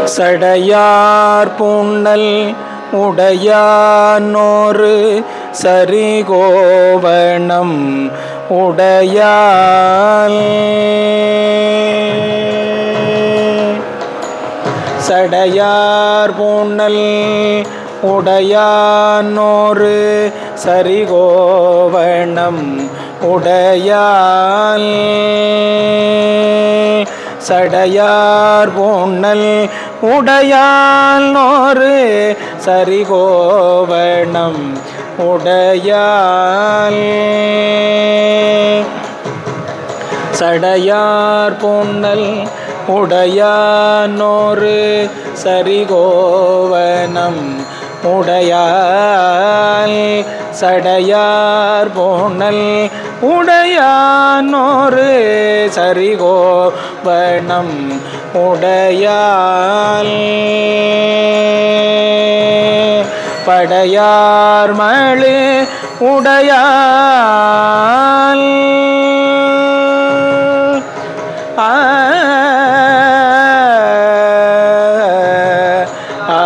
சடையார் புண்ணல் உடையானோரு சரிகோவணம் உடையால் சடையார் பூண்ணல் உடையானோரு சரிகோவணம் உடையால் சடையார் பூண்ணல் உடையால் நோரு சரிகோவணம் உடையால் சடையார் பொன்னல் உடையானோரு சரிகோவனம் உடையால் சடையார் போனல் உடையானோரு சரிகோவனம் உடையால் படையார் மழு உடையால் ஆ ஆ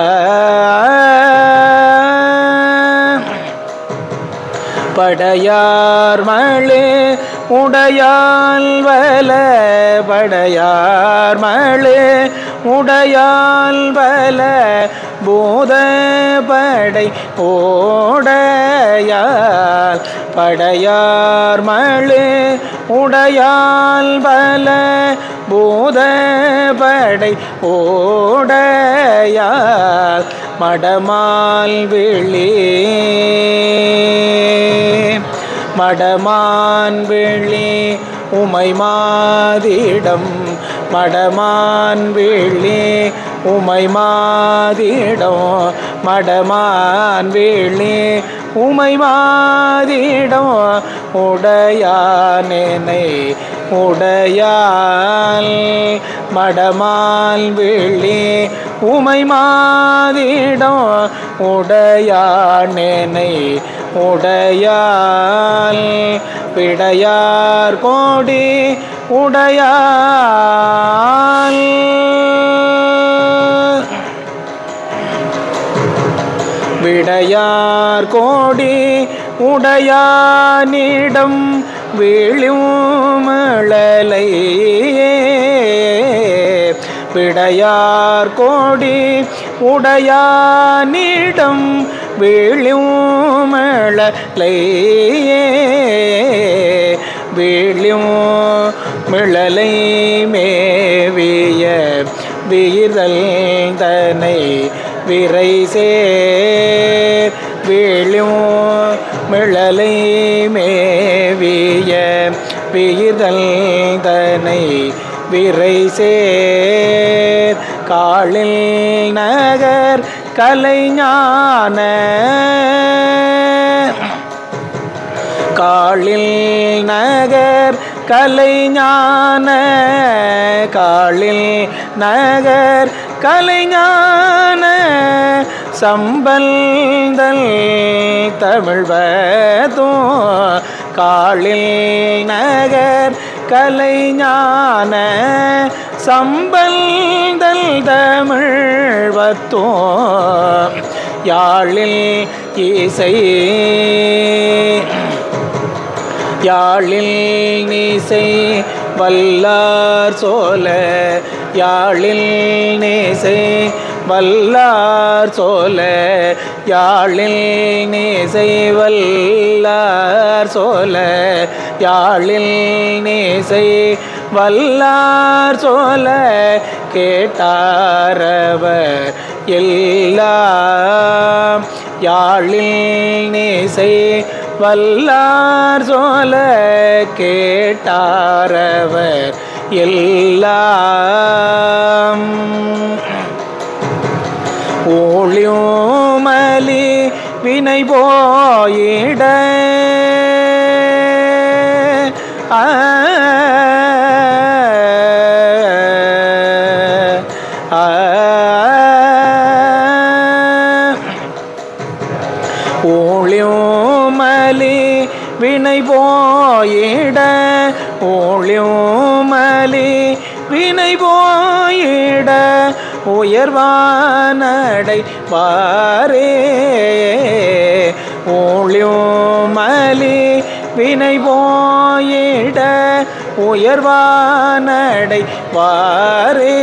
படையார் மழு உடையால் வல படையார் மழு உடையால் வல பூத படை ஓடையால் படையார் மழு உடையால் பல பூத படை ஓடையால் மடமால் விழி மடமான் விழி உமை மாதிடம் மடமான் விழி உமை மாதிடம் மடமான் விழி உமை மாதிடம் உடையானேனை உடையால் மடமால் விழி உமை மாதிடம் உடையானேனை உடையால் விடையார் கோடி உடையால் விடையார் கோடி உடையானிடம் விழுமழலை விடையார் கோடி உடையானிடம் விழுமழலை விழும் மிழலை மேவிய வீரல் தனை விரை சேர் விழும் மிழலை மேவிய வீரல் தனை விரை சேர் காளில் நகர் கலைஞான காளில் நகர் கலைஞான காளில் நகர் கலைஞான சம்பந்தல் தமிழ்வதும் காளில் நகர் கலைஞான சம்பந்தல் தமிழ்வத்தும் யாழில் இசை யாழில் நீசை வல்லார் சோல யாழில் நீசை வல்லார் சோல யாழில் நீசை வல்லார் சோல யாழில் நீசை வல்லார் சோல கேட்டாரவர் எல்லாம் யாழில் நீசை வல்லார் சோல கேட்டாரவர் எல்லாம் ஒளியோமலி வினை போயிட ஆ ஆ ஒளியோமலி வினை போயிட ஒளியோமலி வினை போயிட உயர்வானடை வாரே ஊழியுமலி வினை போயிட உயர்வானடை வாரே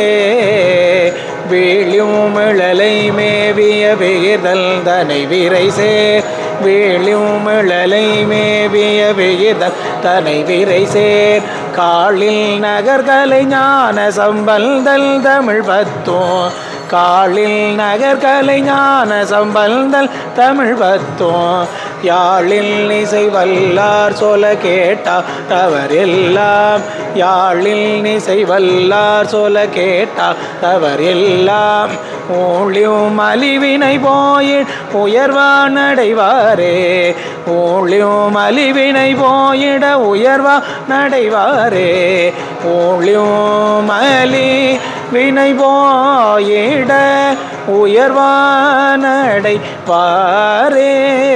வீழியுமிழலை மேவிய விகிதல் தனை விரை சேர் வீழியுமிழலை மேவிய விகிதல் தனை விரை சேர் காளில் நகர்கலை ஞான சம்பல்தல் தமிழ் பத்தும் காளில் நகர்கலை ஞான சம்பல்தல் தமிழ் பத்தும் யாழில் இசை வல்லார் சொல்ல கேட்டார் அவர் எல்லாம் யாழில் இசை வல்லார் சொல்ல கேட்டார் அவர் எல்லாம் ஊழியும் அழிவினை போயிட் உயர்வான் அடைவாரே ஊழியும் அழிவினை போயிட உயர்வா நடைவாரே ஊழியும் அலி வினை போயிட உயர்வானடை பாரே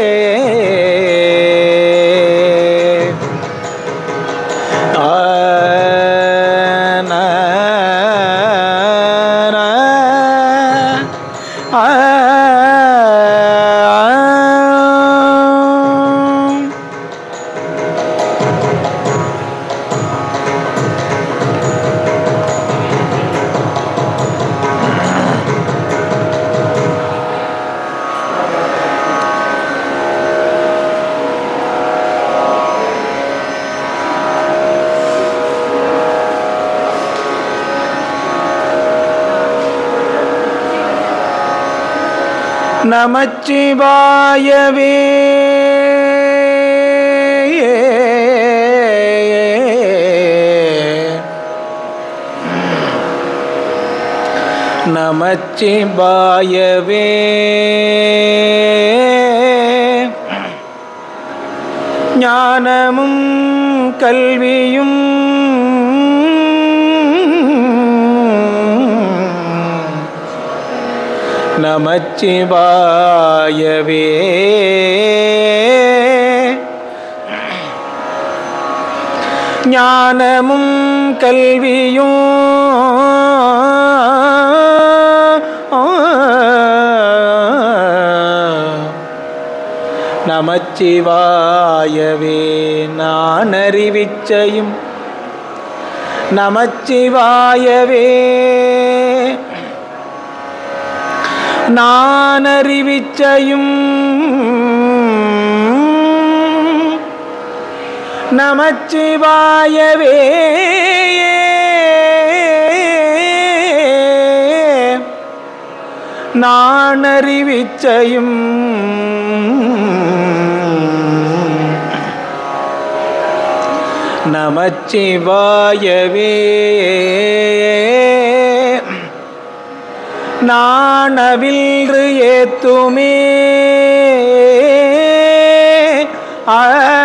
நமச்சிவாயவே நமச்சிவாயவே ஞானமும் கல்வியும் நமச்சிவாயவே ஞானமும் கல்வியும் நமச்சிவாயவே நான் அறிவிச்சையும் நமச்சிவாயவே நான் அறிவிச்சையும் நமச்சிவாயவே நான் அறிவிச்சையும் நமச்சிவாயவே நாணவில்று ஏத்துமே ஆ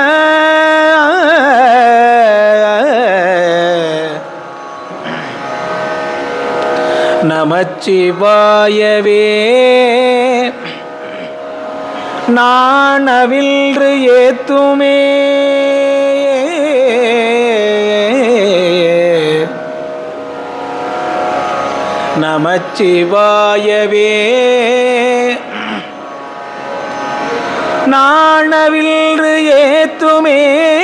நமச்சிவாயவே நாணவில்று ஏத்துமே நமச்சிவாயவே நாணவில்று ஏத்துமே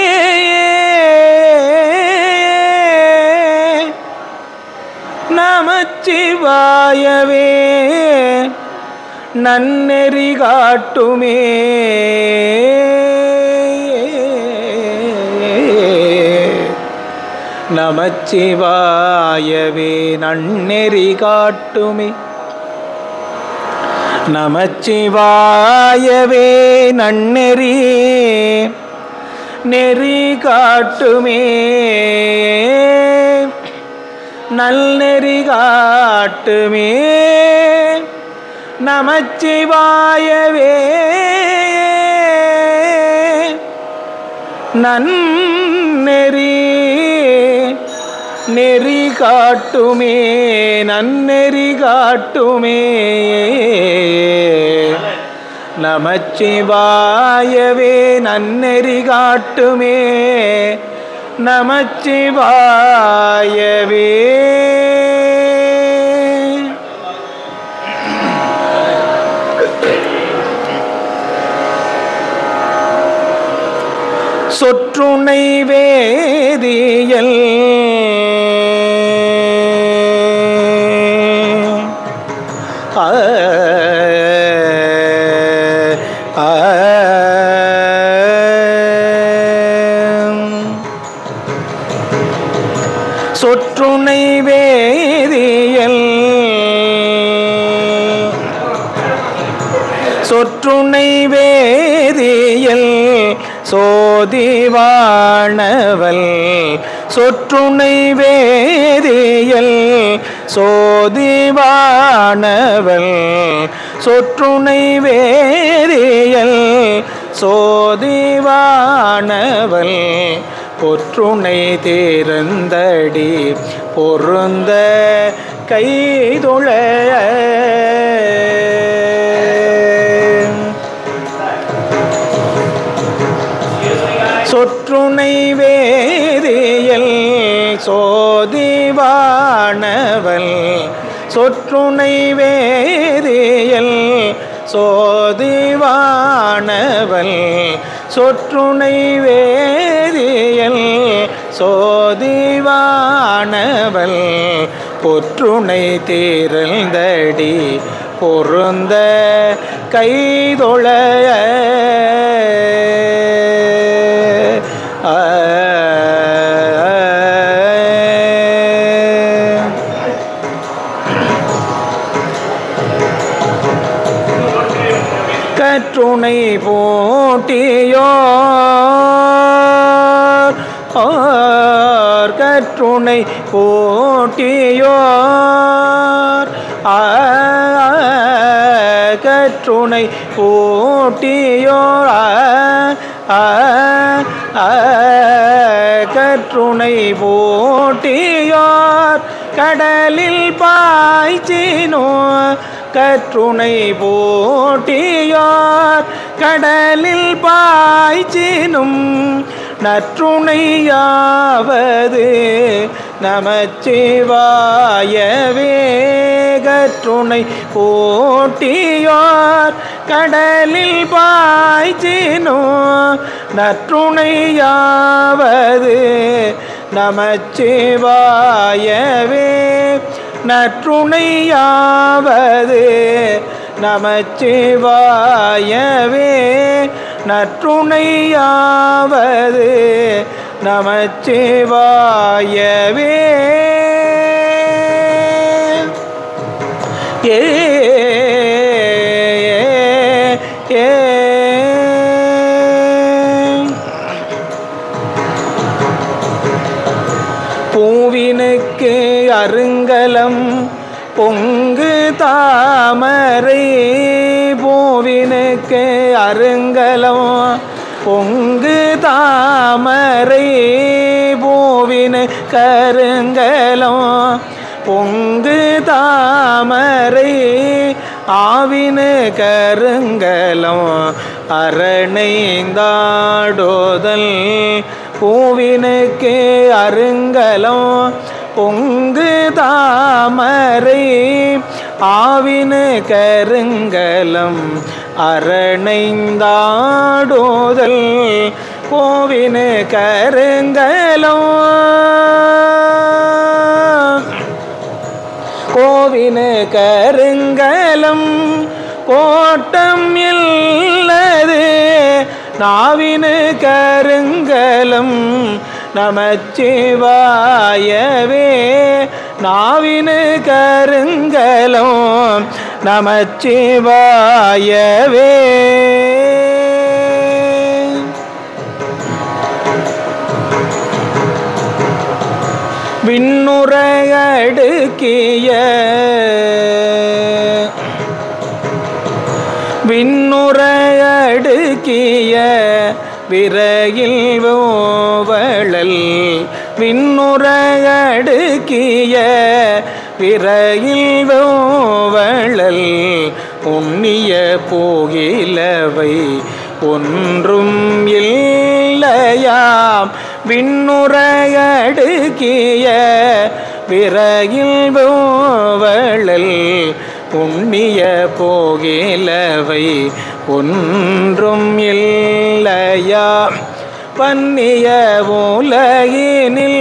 நமச்சிவாயவே நன்னெறி காட்டுமே நமச்சிவாயவே நன்னெறி காட்டுமே நமச்சிவாயவே நன்னெறி நெறி காட்டுமே நல்நெறி காட்டுமே நமச்சிவாயவே நன்னெறி நெறி காட்டுமே நன்னெறி காட்டுமே நமச்சிவாயவே நன்னெறி காட்டுமே நமச்சிவாயவே சொற்றுணை வேதியல் ஆ ஆ சொற்றுணை வேதியல் சொற்றுணை வேதியல் சோதிவானவல் சொற்றுணை வேதியல் சோதிவானவல் சொற்றுணை வேதியல் சோதிவானவல் பொற்றுணை தேர்ந்தடி பொருந்த கைதொழ சொற்றுணை வேதியல் சோதிவானவல் சொற்றுணை வேதியல் சோதிவானவல் சொற்றுணை வேதியல் சோதிவானவல் பொற்றுணை தேர்ந்தடி பொருந்த கைதொழ ஆ கற்றுணை போட்டியோ ஆர் கற்றுணை போட்டியோர் ஆ கற்றுணை போட்டியோர் ஆ ஆ ஆ கற்றுணை போட்டியோர் கடலில் பாய்ச்சினோ கற்றுணை போட்டியார் கடலில் பாய்ச்சினும் நற்றுணையாவது நமச்சிவாயவே கற்றுணை போட்டியார் கடலில் பாய்ச்சினோ நற்றுணையாவது நமச்சிவாயவே நற்றுணையாவது நமச்சிவாயவே நற்றுணையாவது நமச்சிவாயவே ஏ ஏ பூவினுக்கு அருங்கலம் பொங்கு தாமரை பூவினுக்கு அருங்கலம் பொங்கு தாமரை பூவினு கருங்கலம் பொங்கு தாமரை ஆவினு கருங்கலம் அரணைந்தாடோதல் பூவினுக்கு அருங்கலம் பொங்கு தாமரை ஆவினு கருங்கலம் அரணைந்தாடோதல் கோவினு கருங்கலம் கோவினு கருங்கலம் கோட்டம் இல்லது நாவினு கருங்கலம் நமச்சிவாயவே நாவினு கருங்கலம் நமச்சிவாயவே விண்ணுரையடுக்கிய விண்ணுரையடுக்கிய விரையில் ஓவழல் விண்ணுரையடுக்கிய விரையில் ஓவழல் உண்ணிய போகிலவை ஒன்றும் இல்லையாம் விண்ணுரையடுக்கிய விரையில் ஓவழல் புண்ணிய போகிலவை ஒன்றும் இல்லையா பன்னிய உலகினில்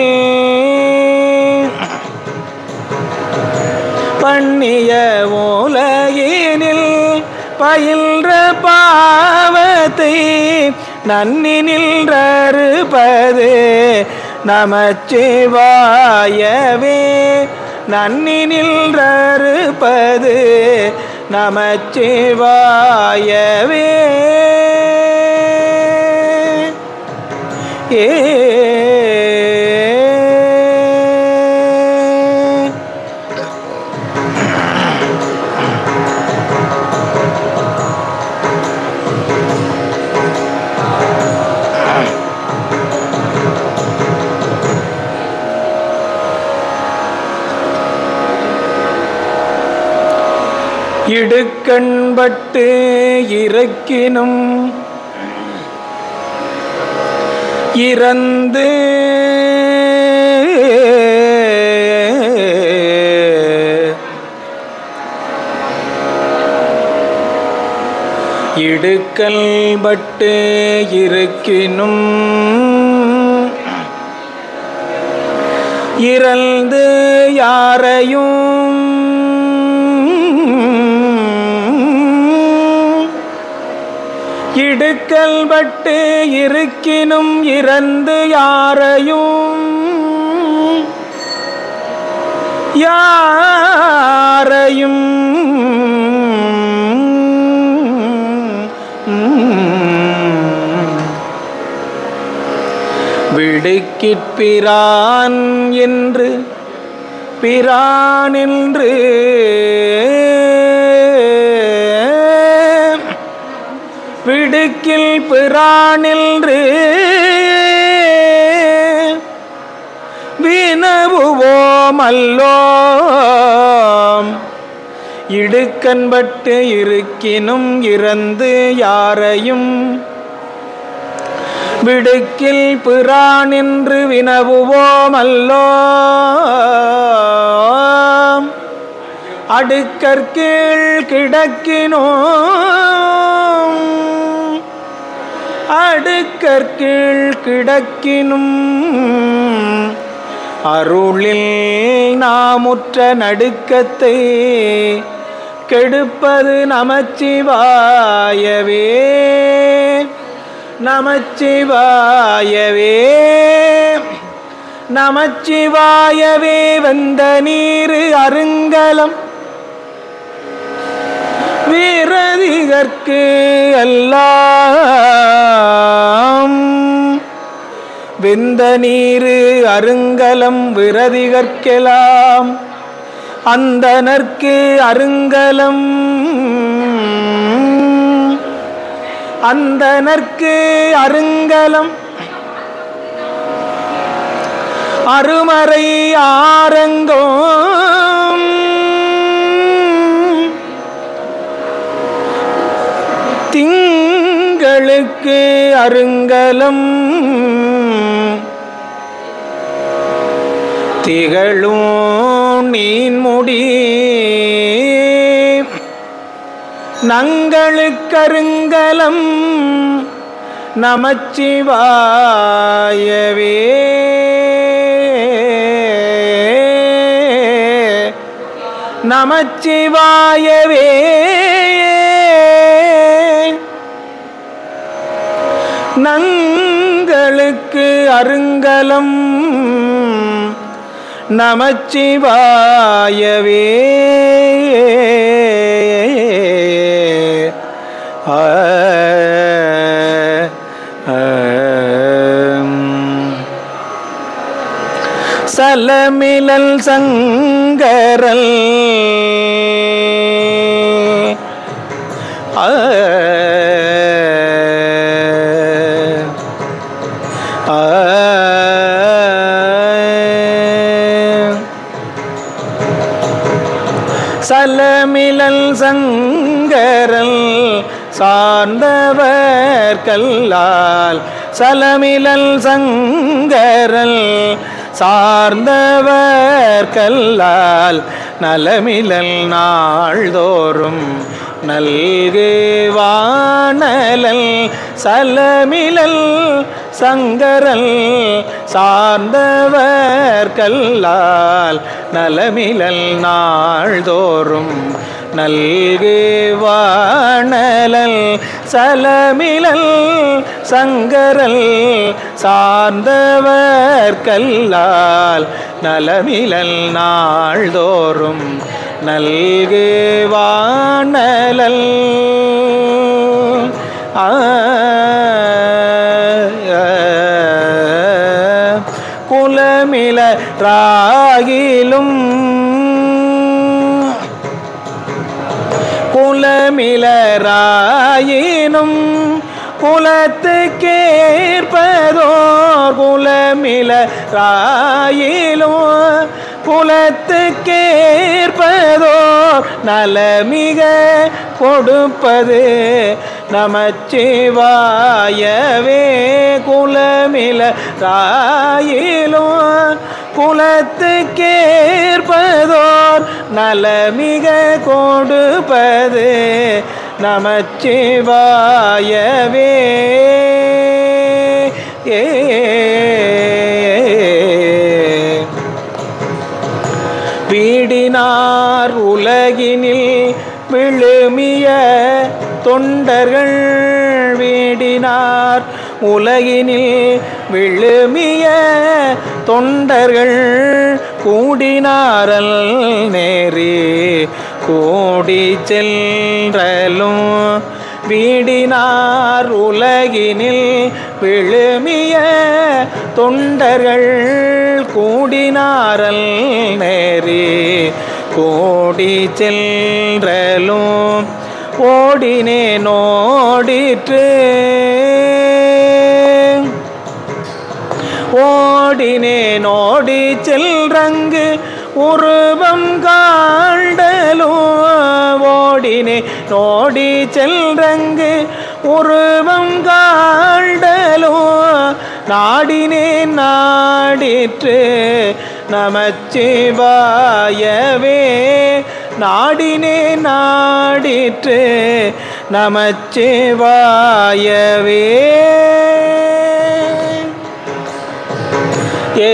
பண்ணிய உலகினில் பயின்ற பாவத்தை நன்னினில் அறுப்பது நமச்சிவாயவே நன்னினில் அறுப்பது நமச்சிவாயவே ஏ இடுக்கண்பட்டு இறக்கினும் இறந்து இடுக்கல் பட்டு இருக்கினும் இறந்து யாரையும் இடுக்கல் பட்டு இருக்கினும் இறந்து யாரையும் யாரையும் விடுக்கிற்பிரான் என்று பிரான் என்று விடுக்கில் பிரானின்று வினவுவோம் அல்லோம் இடுக்கண்பட்டு இருக்கினும் இறந்து யாரையும் விடுக்கில் பிரானின்று வினவுவோம் அல்லோம் அடுக்கற்கீழ் கிடக்கினோம் அடுக்கற்கீழ் கிடக்கினும் அருளில் நாமுற்ற நடுக்கத்தை கெடுப்பது நமச்சிவாயவே நமச்சிவாயவே நமச்சிவாயவே வந்த நீரு அருங்கலம் வீரதிகற்கு எல்லாம் வெந்த நீரு அருங்கலம் விரதிகற்கெலாம் அந்தனர்க்கு அருங்கலம் அந்தனர்க்கு அருங்கலம் அருமறை ஆரங்கம் திங்களுக்கு அருங்கலம் திகழும் நீன்முடி நங்களுக்கருங்கலம் நமச்சிவாயவே நமச்சிவாயவே நங்களுக்கு அருங்கலம் நமச்சிவாயவே ஆ, ஆம். சலமிலல் சங்கரல் ஆ, ஆ, சலமிலல் சங்கரல் சார்ந்தவர் கல்லால் சலமிலல் சங்கரல் சார்ந்தவர் கல்லால் நலமிலல் நாள்தோறும் நல்கு வானலல் சலமிலல் சங்கரல் சார்ந்தவர் கல்லால் நலமிலல் நாள்தோறும் நல்கு வாணலல் சலமிலல் சங்கரல் சார்ந்தவர் கல்லால் நலமிலல் நாள்தோறும் நல்கு வாணலல் ஆ குலமில ராகிலும் குலமிலராயினும் குலத்துக்கேற்பதோர் குலமிலராயிலும் குலத்துக்கேற்பதோர் நலமிக கொடுப்பது நமச்சிவாயவே குலமில ராயிலும் குலத்துக்கேற்பதோர் நலமிக கொடுப்பது நமச்சிவாயவே ஏ வீடினார் உலகினில் விழுமிய தொண்டர்கள் வீடினார் உலகினில் விழுமிய தொண்டர்கள் கூடினாரல் நேரி கூடி சென்றலும் வீடினார் உலகினில் விழுமிய தொண்டர்கள் கூடினாரல் நேரி கூடி சென்றலும் ஓடினே நோடிற்று ஓடினே நோடி செல்றங்கு உருவம் காண்டலும் ஓடினே நோடி செல்றங்கு உருவம் காண்டலும் நாடினே நாடிற்று நமச்சிவாயவே நாடினே நாடிற்று நமச்சிவாயவே ஏ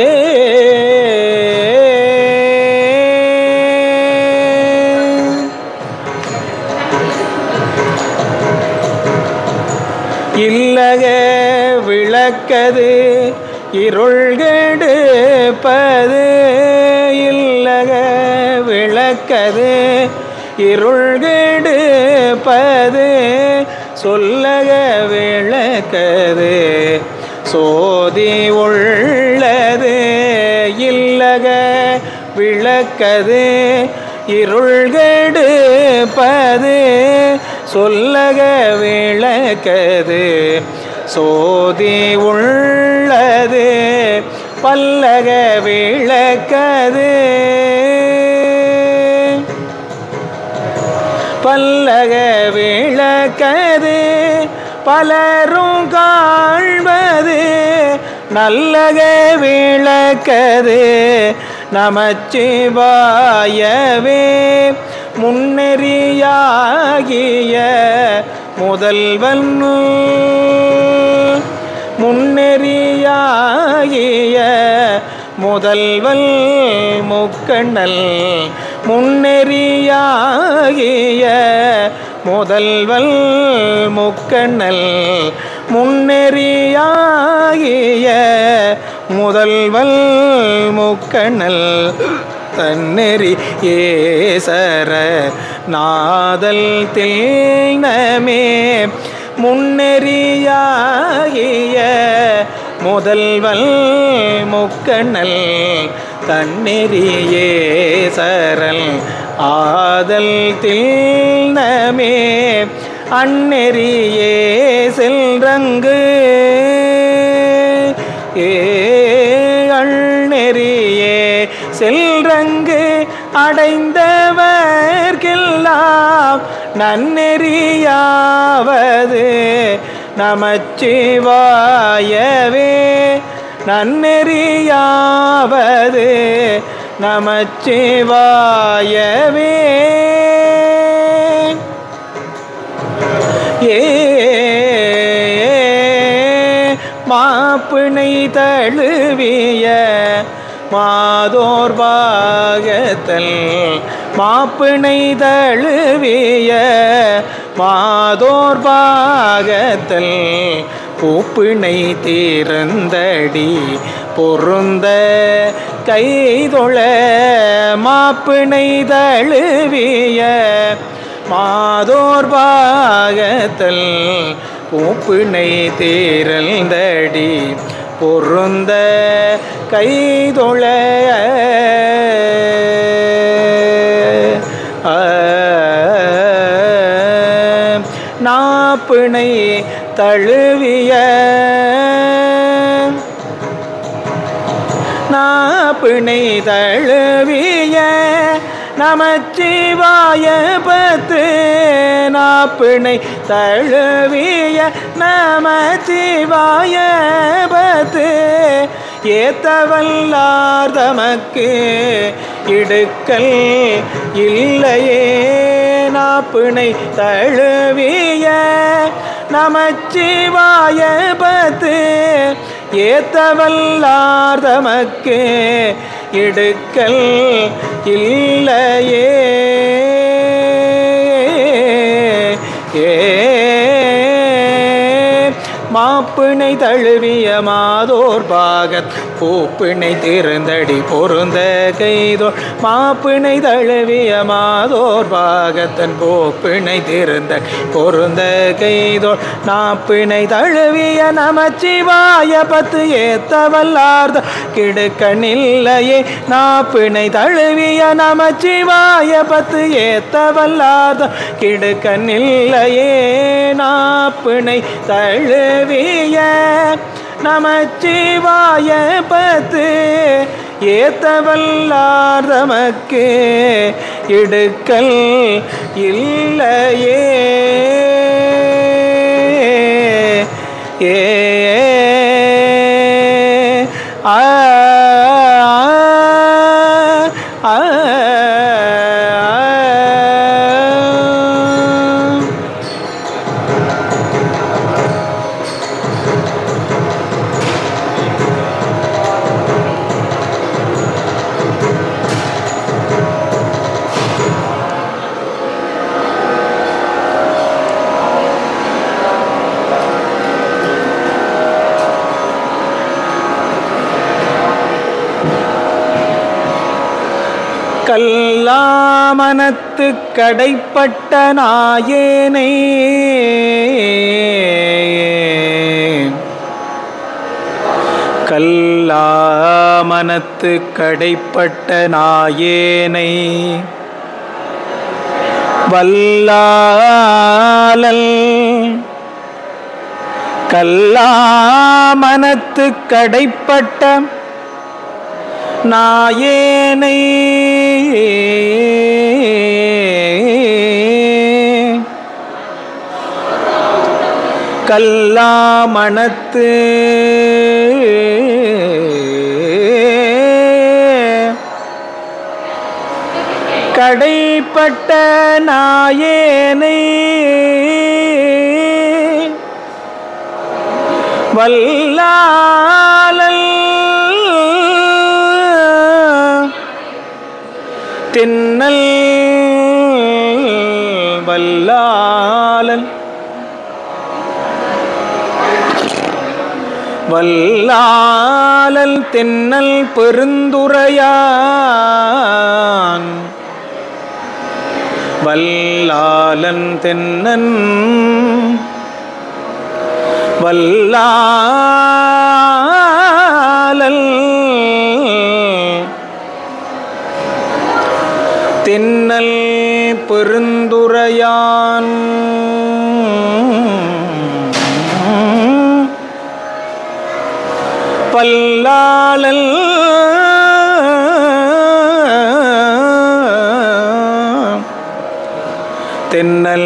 இல்லக விளக்கது இருள்கெடுப்பது இல்லக விளக்கது இருள்கெடுப்பது சொல்லக விளக்கது சோதி உள்ளது இல்லக விளக்கது இருள்கெடுப்பது சொல்லக விளக்கது சோதி உள்ளது பல்லக விளக்கது பல்லக விளக்கது பலரும் காண்பது நல்லக விளக்கது நமச்சிவாயவே முன்னெறியாகிய முதல்வன் முன்னெறியாகிய முதல்வல் முக்கண்ணல் முன்னெறியாகிய முதல்வல் முக்கண்ணல் முன்னெறியாகிய முதல்வல் முக்கண்ணல் தன்னெறி ஏசர நாதல் தில்னமே முன்னெறியாகிய முதல்வல் முக்கண்ணல் தன்னெறியே சரல் ஆதல் தில்னமே அந்நெறியே செல்றங்கு ஏ அந்நெறியே செல்றங்கு அடைந்தவர்க்கெல்லாம் நன்னெறியாவது நமச்சிவாயவே நன்னெறியாவது நமச்சிவாயவே ஏ மாப்பிணை தழுவிய மாதோர் பாகத்தல் மாப்பிணை தழுவிய மாதோர் பாகத்தல் பூப்பிணை தீர்ந்தடி பொருந்த கைதொழ மாப்பிணை தழுவிய மாதோர் பாகத்தல் பூப்பிணை தீரல்தடி பொருந்த கைதொழ நாப்பிணை தழுவிய நாப்பிணை தழுவிய நமச்சிவாய பத்து நாப்பிணை தழுவிய நமச்சிவாய பத்து ஏத்தவல்லார் தமக்கு இடுக்கல் இல்லையே நாப்பிணை தழுவிய நமச்சிவாய பத்து ஏத்தவல்லார் தமக்கு இடுக்கல் இல்லையே ஏ மாப்பிணை தழுவிய மாதோர் பாகத் பூப்பிணை திறந்தடி பொருந்த கைதோர் மாப்பிணை தழுவிய மாதோர் பாகத்தன் பூப்பிணை திறந்த பொருந்த கைதோர் நாப்பிணை தழுவிய நமச்சிவாய பத்து ஏத்தவல்லார்த கிடுக்கண்ணில்லையே நாப்பிணை தழுவிய நமச்சிவாய பத்து ஏத்தவல்லார்த கிடுக்கண்ணில்லையே நாப்பிணை தழுவிய நமச்சிவாய பத்து ஏத்தவல்லார் தமக்கு இடுக்கல் இல்லையே ஏ ஆ ஆ கல்லாமனத்து கடைப்பட்ட நாயேனை கல்லாமனத்து கடைப்பட்ட நாயேனை வல்லாலல் கல்லாமனத்து கடைப்பட்ட நாயேனை கல்லாமணத்து கடைப்பட்ட நாயேனை வல்லாலல் தின்னல் வல்லாலல் வல்லாலல் தென்னல் பெருந்துரையான் வல்லாலன் தென்னன் வல்லாலல் தென்னல் பெருந்துரையான் பல்லாளல் தென்னல்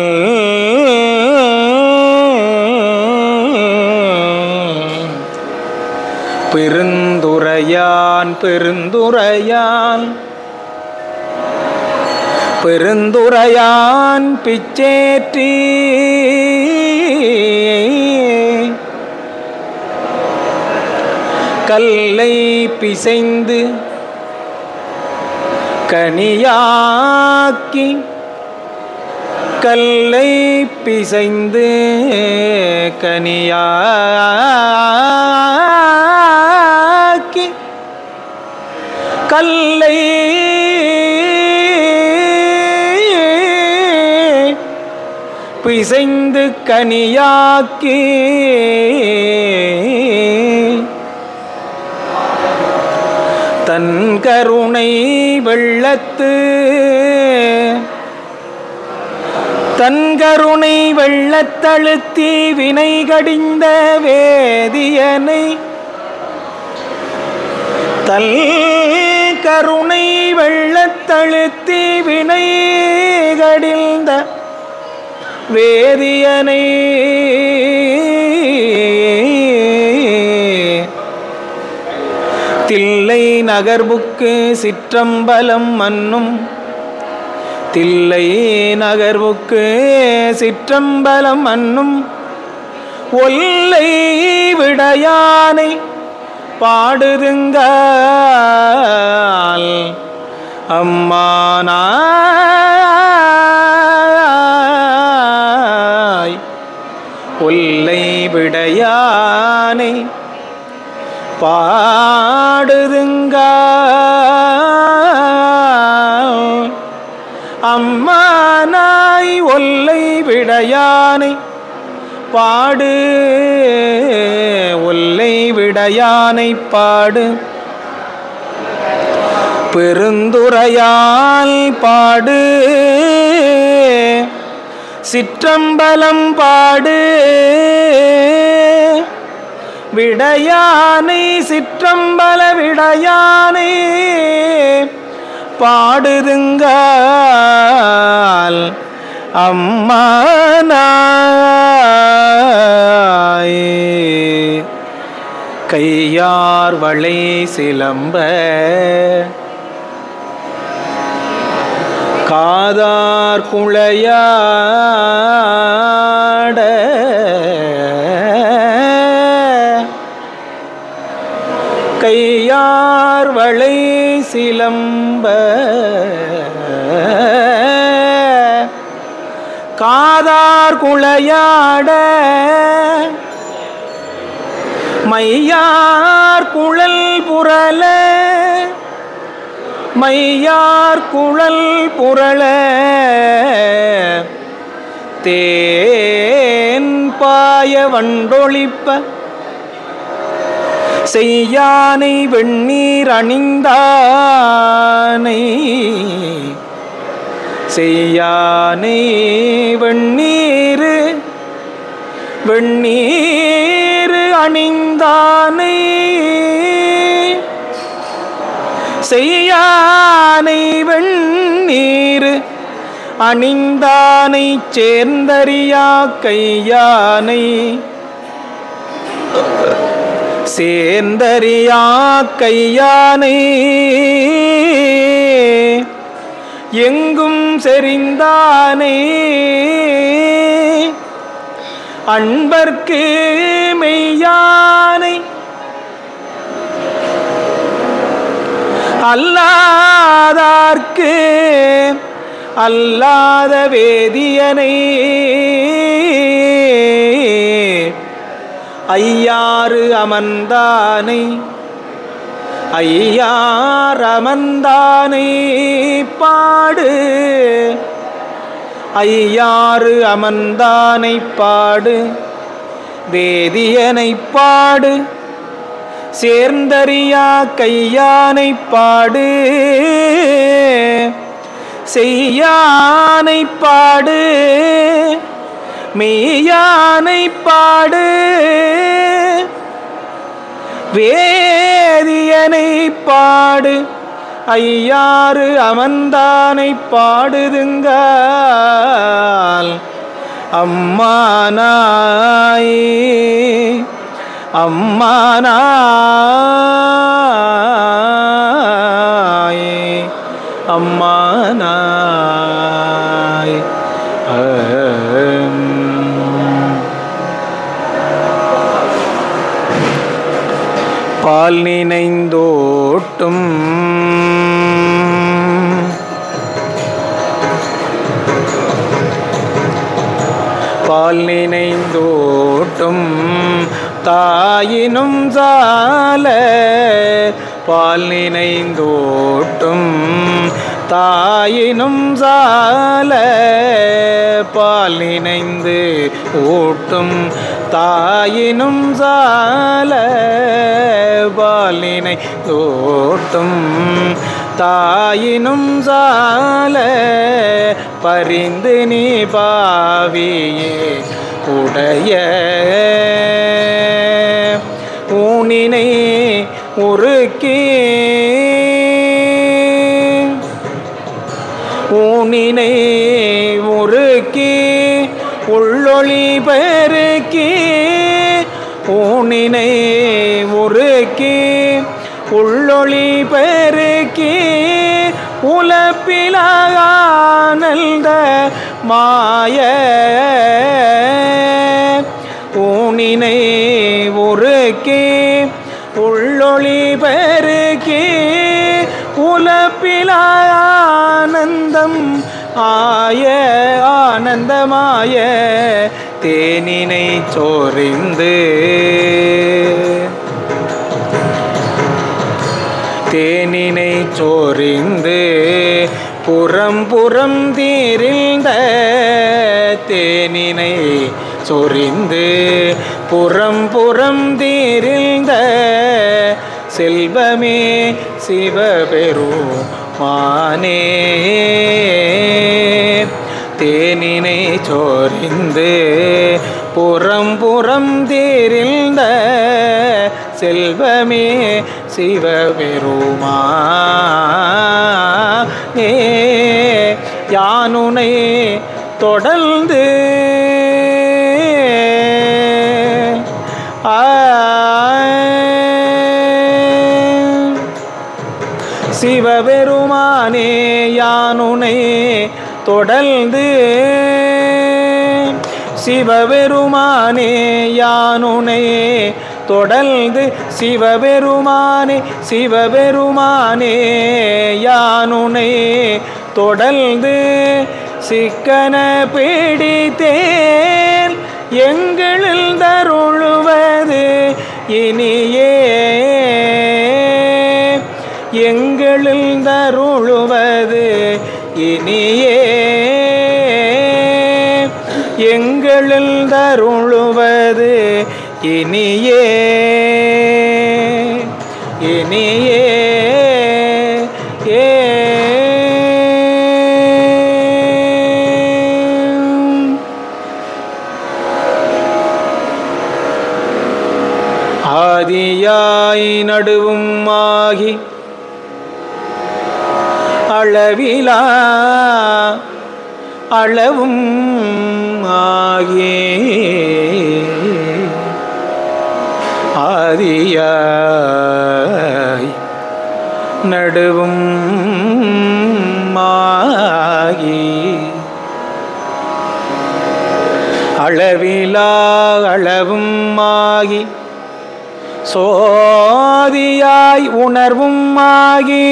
பெருந்துரையான் பெருந்துரையான் பெருந்துரையான் பிச்சேற்றி கல்லை பிசைந்து கனியாக்கி கல்லை பிசைந்து கனியாக்கி கல்லை பிசைந்து கனியாக்கி தன் கருணை வெள்ளத்து தன் கருணை வெள்ளத்தழுத்தி வினை கடிந்த வேதியனை தல் கருணை வெள்ளத்தழுத்தி வினை கடிந்த வேதியனை தில்லை நகர்வுக்கு சிற்றம்பலம் மன்னும் தில்லை நகர்வுக்கு சிற்றம்பலம் மன்னும் ஒல்லை விடையானை பாடுதுங்கால் அம்மானாய் ஒல்லை விடையானை பாடுதுங்கால் அம்மானாய் ஒல்லை விடையானை பாடு ஒல்லை விடையானை பாடு பெருந்துரையால் பாடு சிற்றம்பலம் பாடு விடையானை சிற்றம்பல விடையானை பாடுதுங்கால் அம்மானாய் கையார் வளை சிலம்ப காதார் குளையாட கையார் வளை சிலம்ப காதார் குளையாட மையார் குழல் புரள மையார் குழல் புரள தேன் பாய வண்டொழிப்ப செய்யானை வெண்ணீர் அணிந்தானை செய்யானை வெண்ணீர் வெண்ணீர் அணிந்தானை செய்யானை வெண்ணீர் அணிந்தானை சேர்ந்தறியா கையானை சேர்ந்தறியா கையானை எங்கும் செறிந்தானே அன்பர்க்கு மெய்யானை அல்லாதார்க்கு அல்லாத வேதியனை ஐயாறு அமர்ந்தானை ஐயார் அமர்ந்தானை பாடு ஐயாறு அமர்ந்தானை பாடு வேதியனை பாடு சேர்ந்தறியா கையானை பாடு செய்யானை பாடு மெய்யானை பாடு வேதியனை பாடு ஐயாறு அமர்ந்தானை பாடுதுங்கால் அம்மானாய் அம்மானாய் அம்மானாய் பால் நினைந்தோட்டும் பால் நினைந்தோட்டும் தாயினும் சால பால் நினைந்தோட்டும் தாயினும் சால பால் நினைந்து ஊட்டும் தாயினும் சால பால் நினைந்தோட்டும் தாயினும் சால பரிந்து நீ பாவியே உடைய ஊனினை உருக்கி ஊனினை உருக்கி உள்ளொளி பெருக்கி ஊனினை உருக்கி உள்ளொளி பெருக்கி உலப்பிலானந்த மாய ஊனினை உருக்கி உள்ளொளி பெருக்கி உலப்பிலானந்தம் ஆய ஆனந்தமாய தேனினை சோரிந்து தேனினை சோரிந்து புறம் புறம் தீரிந்த தேனினை சொரிந்து புறம் புறம் தீரிந்த செல்வமே சிவபெருமானே தேனினை சோரிந்து புறம் புறம் தீரிந்த செல்வமே சிவபெருமானே யானுனை தொடர்ந்து ஆ சிவபெருமானே யானுனை தொடர்ந்து சிவபெருமானே யானுனை தொடர்ந்து சிவபெருமானே சிவபெருமானே யானுனை தொடர்ந்து சிக்கன பிடித்தேன் எங்களில் தருளுவது இனியே எங்களில் தருளுவது இனியே எங்களில் தருளுவது இனியே இனியே ஏ ஆதியாய் நடுவும் ஆகி அளவிலா அளவும் ஆகி ஆதியாய் நடுவும் ஆகி அளவிலா அளவும் ஆகி சோதியாய் உணர்வும் ஆகி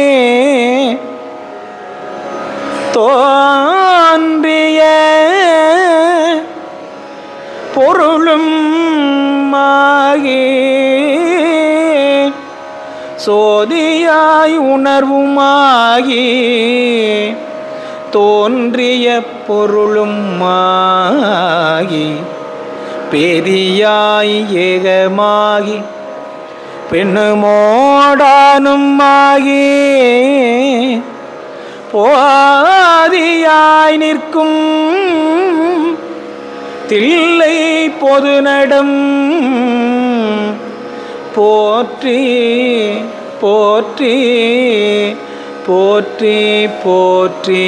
தோன்றிய பொருளும் ஆகி சோதியாய் உணர்வுமாகி தோன்றிய பொருளும் ஆகி பெரியாய் ஏகமாகி பெண்ணுமோடானும் ஆகி போதியாய் நிற்கும் தில்லை பொது நடம் போற்றி போற்றி போற்றி போற்றி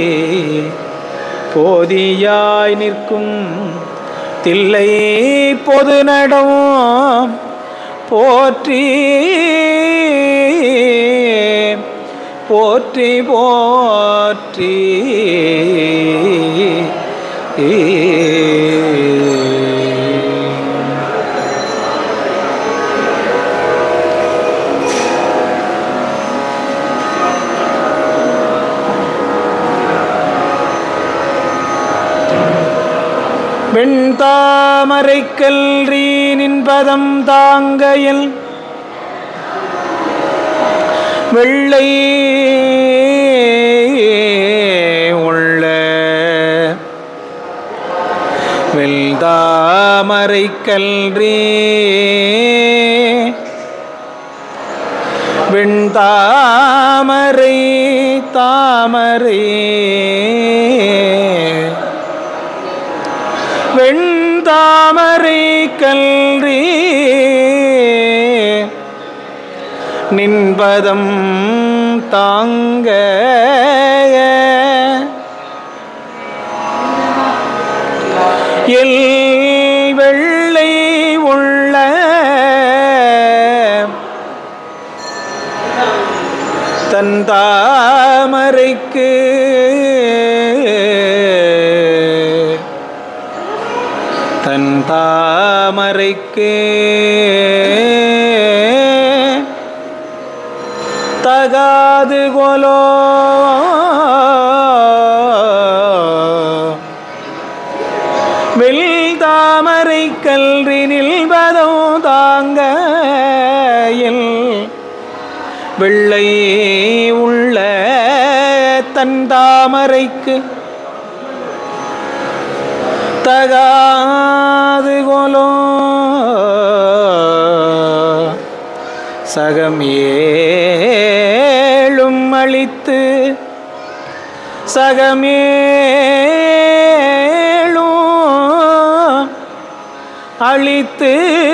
போதியாய் நிற்கும் தில்லை பொது நடம் போற்றி போற்றி போற்றி வெண்தாமரை கல்றி நின்பதம் தாங்கையில் வெள்ளை உள்ள வெல்தாமரை கல்றி வெண்தாமரை தாமரை வெண்தாமரை கல்றி நின்பதம் தாங்க எல் வெள்ளை உள்ள தந்தாமரைக்கு தந்தாமரைக்கு தகாது கொலோ வெல்தாமரை கல்றி நில்வதோ தாங்க வெள்ளை உள்ள தந்தாமரைக்கு தகாது கொலோ சகமேழும் அளித்து சகமேழும் அழித்து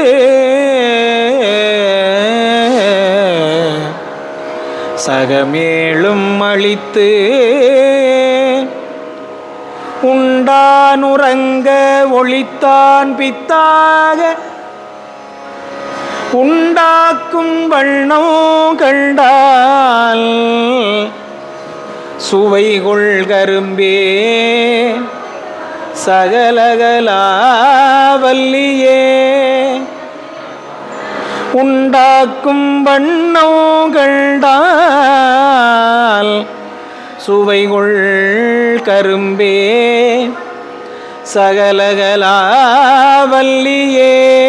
சகமேளும் அழித்து உண்டான் உறங்க ஒளித்தான் பித்தாக உண்டாக்கும் வண்ணம் கண்டால் சுவைகொள் கரும்பே சகலகலாவல்லியே உண்டாக்கும் வண்ணம் கண்டால் சுவைகொள் கரும்பே சகலகலாவல்லியே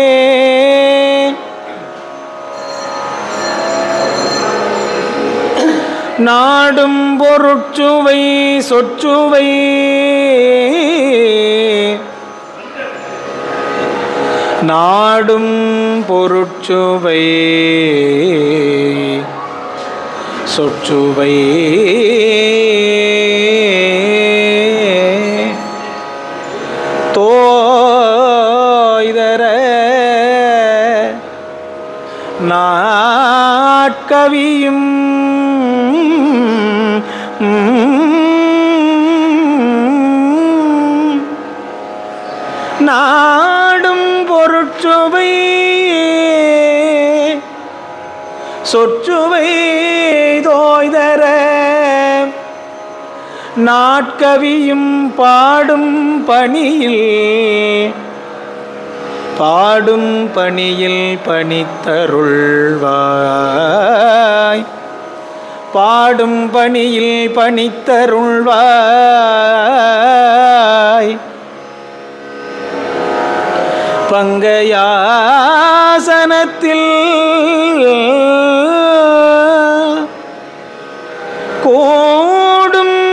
நாடும் பொருட்சுவை சொற்சுவை நாடும் பொருட்சுவை சொற்சுவை தோய்தர நாட்கவியும் நாடும் பொருட்சுவை சொற்சுவை தோய்தர நாட்கவியும் பாடும் பணியில் பாடும் பணியில் பணித்தருள்வாய் பாடும் பணியில் பணித்தருள்வாய் பங்கயாசனத்தில் கோடும்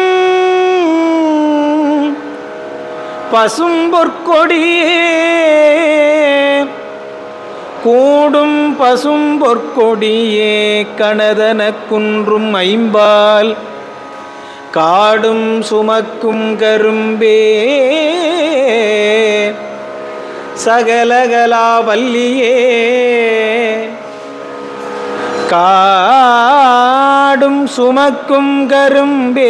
பசும் பொற்கொடியே கூடும் பசும் பொற்கொடியே கணதன குன்றும் ஐம்பால் காடும் சுமக்கும் கரும்பே சகலகலாவல்லியே காடும் சுமக்கும் கரும்பே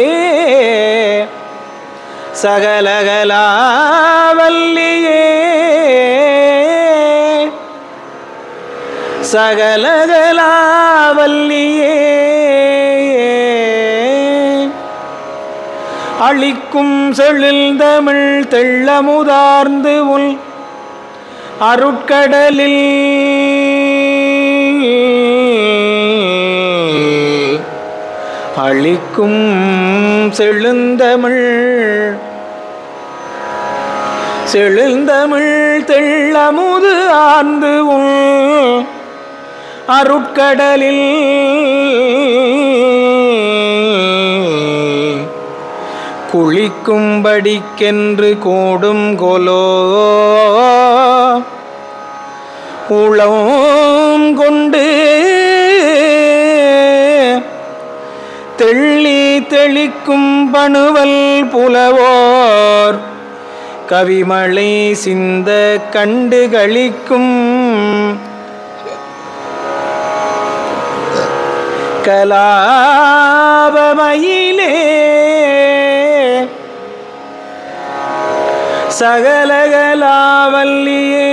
சகலகலாவல்லியே சகலகலாவல்லியே அழிக்கும் செழில்தமிழ் தெள்ளமுதார்ந்து உள் அருட்கடலில் அழிக்கும் செழுந்தமிழ் செழுந்தமிழ் தெள்ளமுது ஆர்ந்து உள் அருட்கடலில் குளிக்கும்படிக்கென்று கூடும் கொலோ உளம் கொண்டு தெள்ளி தெளிக்கும் பணுவல் புலவோர் கவிமழை சிந்த கண்டு களிக்கும் கலாபமயிலே சகலகலாவல்லியே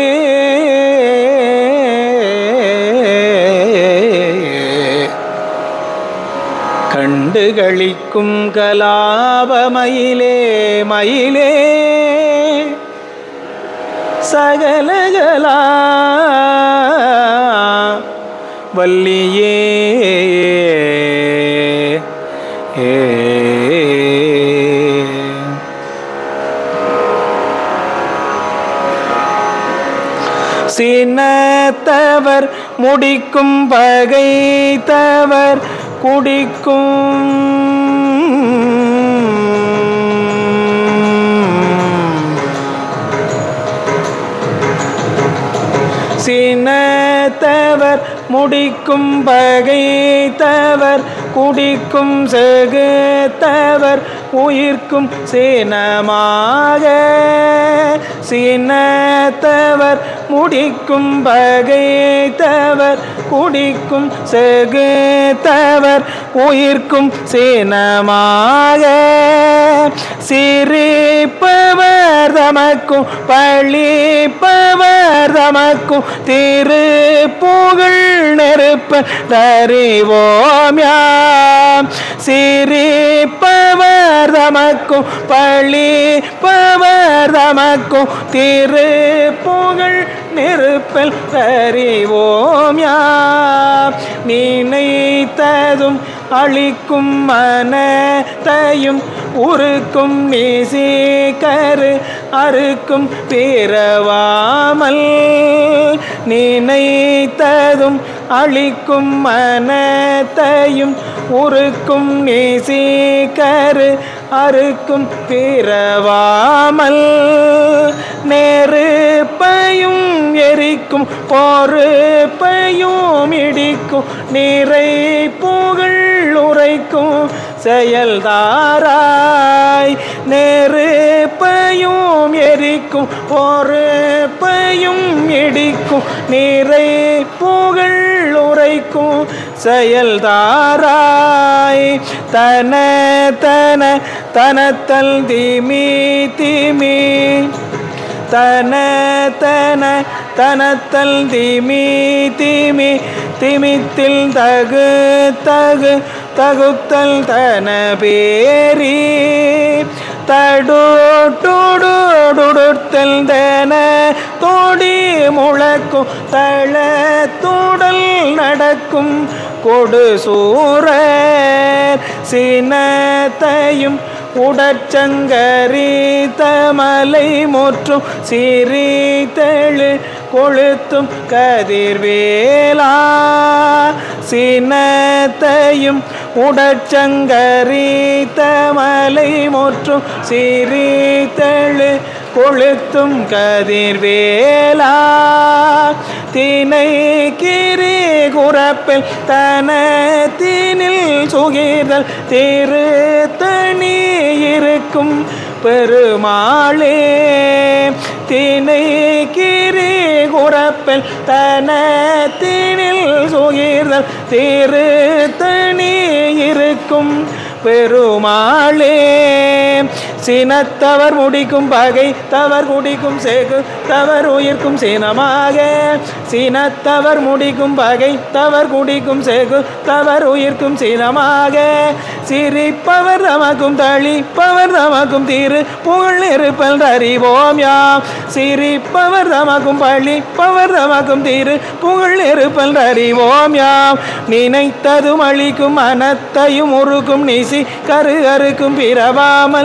கண்டு களிக்கும் கலாபமயிலே மயிலே சகலகலா வல்லியே ஏ சினத்தவர் முடிக்கும் பகைத்தவர் குடிக்கும் சினத்தவர் முடிக்கும் பகைத்தவர் குடிக்கும் செகுத்தவர் உயிர்க்கும் சினமாக சினத்தவர் முடிக்கும் பகைத்தவர் குடிக்கும் செகுத்தவர் உயிர்க்கும் சினமாக சிரிப்பவர் தமக்கும் பழிப்பவர் தமக்கும் திரு புகழ் நெருப்ப தறிவோம் யாம் சிரிப்பவர் தமக்கும் பழிப்பவர் தமக்கும் திரு புகழ் நெருப்பல் அறிவோம் யாம் நினைத்ததும் அழிக்கும் மனத்தையும் உருக்கும் நீசீக்கரு அறுக்கும் பிறவாமல் நினைத்ததும் அழிக்கும் மனத்தையும் உருக்கும் நீசீக்கரு அறுக்கும் பிறவாமல் நெருப்பையும் எரிக்கும் பொறுப்பையும் இடிக்கும் நிறை புகழ் உரைக்கும் செயல்தாராய் நெருப்பையும் எரிக்கும் பொறுப்பையும் இடிக்கும் நிறை புகழ் உரைக்கும் செயல்தாராய் தன தன தனத்தல் திமி திமி தன தன தனத்தல் திமி திமி திமித்தில் தகு தகு தகுத்தல் தன பேரி தடுடுடுடுத்தல் தன தோடி முழக்கும் தளத்துடல் நடக்கும் கொடு சூரர் சினத்தையும் உடற்சங்கரி தமலை முற்றும் சிரித்தெழு கொளுத்தும் கதிர்வேலா சினத்தையும் உடற்சங்கரி தமலை முற்றும் சிரித்தெழு கொளுத்தும் கதிர்வேலா தினை கிரி குறப்பில் தனத்தினில் சுகிதல் திரு தனி இருக்கும் பெருமாளே தினை கிரி குறப்பில் தனத்தினில் சுகிதல் திரு தனி இருக்கும் பெருமாளே சினத்தவர் முடிக்கும் பகை தவர் குடிக்கும் சேகு தவர் உயிர்க்கும் சினமாக சினத்தவர் முடிக்கும் பகை தவர் குடிக்கும் சேகு தவர் உயிர்க்கும் சினமாக சிரிப்பவர் தமக்கும் தளிப்பவர் தமக்கும் தீரு புகழ் இருப்பல் அறிவோம் யாம் சிரிப்பவர் தமக்கும் பழிப்பவர் தமக்கும் தீரு புகழ் இருப்பல் அறிவோம் யாம் நினைத்ததும் அழிக்கும் மனத்தையும் உருக்கும் நிசி கரு அறுக்கும் பிறவாமல்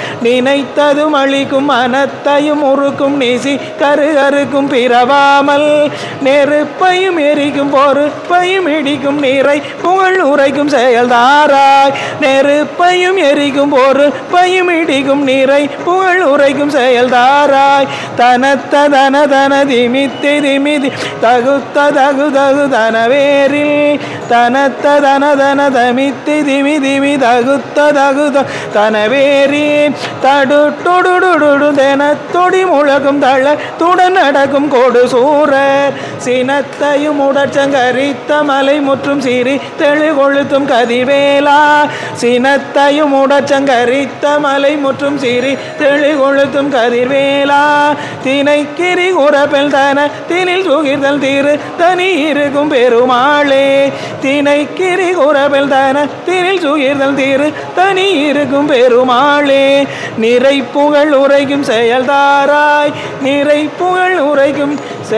நினைத்ததும் அழிக்கும் மனத்தையும் உருக்கும் நீசி கரு கருக்கும் பிறவாமல் நெருப்பையும் எரிக்கும் பொறுப்பையும் இடிக்கும் நீரை புகழ் உரைக்கும் செயல்தாராய் நெருப்பையும் எரிக்கும் பொறுப்பையும் இடிக்கும் நீரை புகழ் உரைக்கும் செயல்தாராய் தனத்த தன தன திமித்தி திமிதி தகுத்த தகு தகு தனவேரில் தனத்த தன தன தமித்தி திமி திமி தகுத்த தகுத தனவேரி தடு தொடுடுடு தெனத்தொடி முழகும் தள துடன் நடக்கும் கொடு சூரர் சினத்தையும் உடற்சங்கரித்த மலை முற்றும் சீறி தெளி கொளுத்தும் கதிவேலா சினத்தையும் உடற்சங்கரித்த மலை முற்றும் சீறி தெளி கொளுத்தும் கதிர்வேலா தினைக்கிரி உறப்பெல் தன தினில் சுகிர்தல் தீரு தனி இருக்கும் பெருமாளே தினைக்கிரி உறப்பெல் தன தினில் சுகிர்தல் தீரு தனி இருக்கும் பெருமாளே நிறை புகழ் உரைக்கும் செயல்தாராய் நிறை புகழ் உரைக்கும்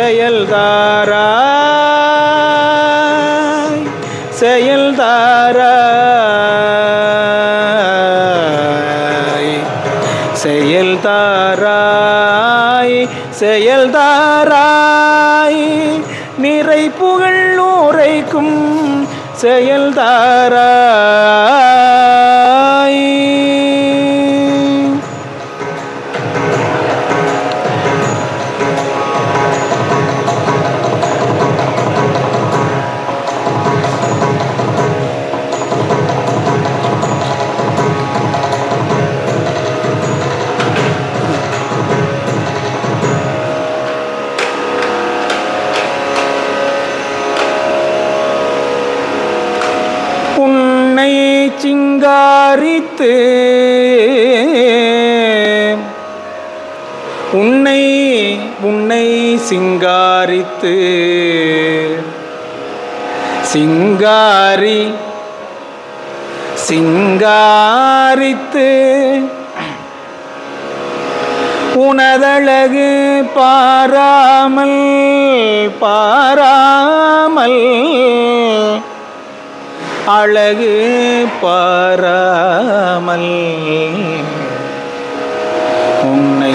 செயல்தாராய் செயல்தாராய் செயல்தாராய் செயல்தாராய் நிறை புகழ் உரைக்கும் செயல்தாராய் உன்னை சிங்காரித்து உன்னை உன்னை சிங்காரித்து சிங்காரி சிங்காரித்து உனதழகு பாராமல் பாராமல் அழகு பாராமல் உன்னை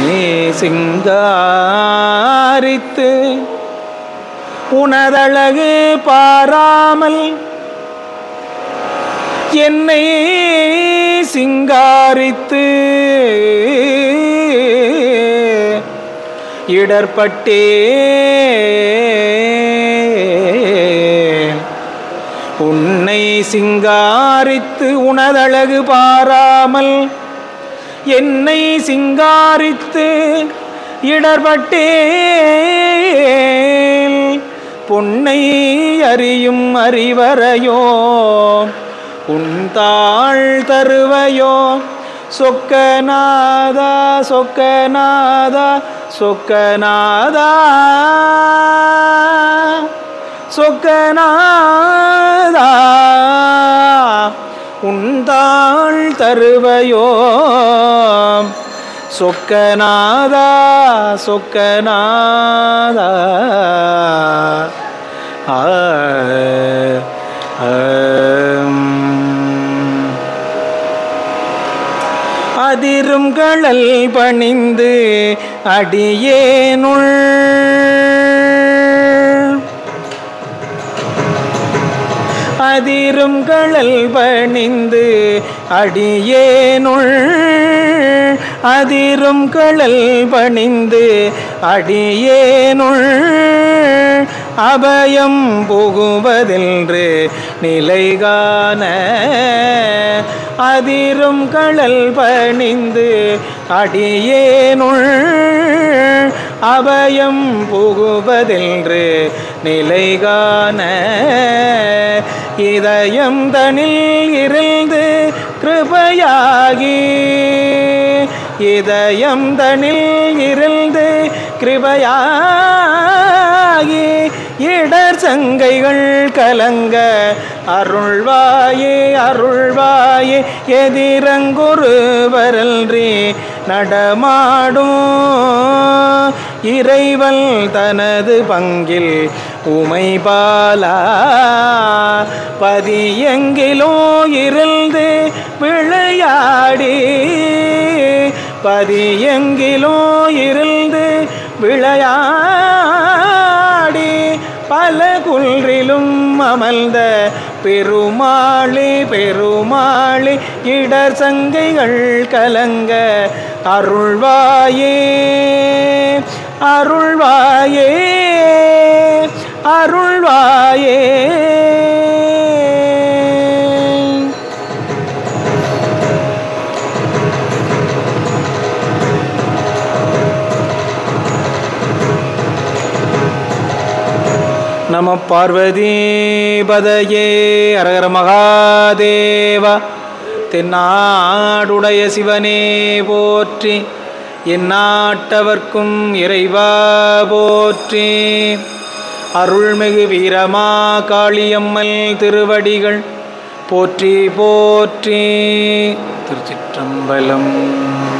சிங்காரித்து உனதழகு பாராமல் என்னை சிங்காரித்து இடர்பட்டே உன்னை சிங்காரித்து உனதழகு பாராமல் என்னை சிங்காரித்து இடர்பட்டேன் பொன்னை அறியும் அறிவரையோ உன் தாழ் தருவையோ சொக்கநாதா சொக்கநாதா சொக்கநாதா சொக்கநாதா உந்தாள் தருவையோ சொக்கநாதா சொக்கநாதா ஆ ஆம். அதிரும் கடல் பணிந்து அடியேனுள் அதிரும் கடல் பணிந்து அடியேனுள் அதிரும் கடல் பணிந்து அடியேனுள் அபயம் புகுவதென்று நிலைகான அதிரும் கடல் பணிந்து அடியேனுள் அபயம் புகுவதென்று நிலைகான இதயம் தனில் இருந்து கிருபையாகி இதயம் தனில் இருந்து கிருபையாகி இடர் சங்கைகள் கலங்க அருள்வாயே அருள்வாயே எதிரங்குருவரல்றி நடமாடும் இறைவன் தனது பங்கில் உமை பாலா பதியெங்கிலோ இருந்து விளையாடி பதியெங்கிலோ இருந்து விளையாடி பல குன்றிலும் அமர்ந்த பெருமாளி பெருமாளி இடர் சங்கைகள் கலங்க அருள்வாயே அருள்வாயே அருள்வாயே நம பார்வதி பதையே அரகர மகாதேவா தென்னாடுடைய சிவனே போற்றி எந்நாட்டவர்க்கும் இறைவா போற்றி அருள்மிகு வீரமா காளியம்மல் திருவடிகள் போற்றி போற்றி திருச்சிற்றம்பலம்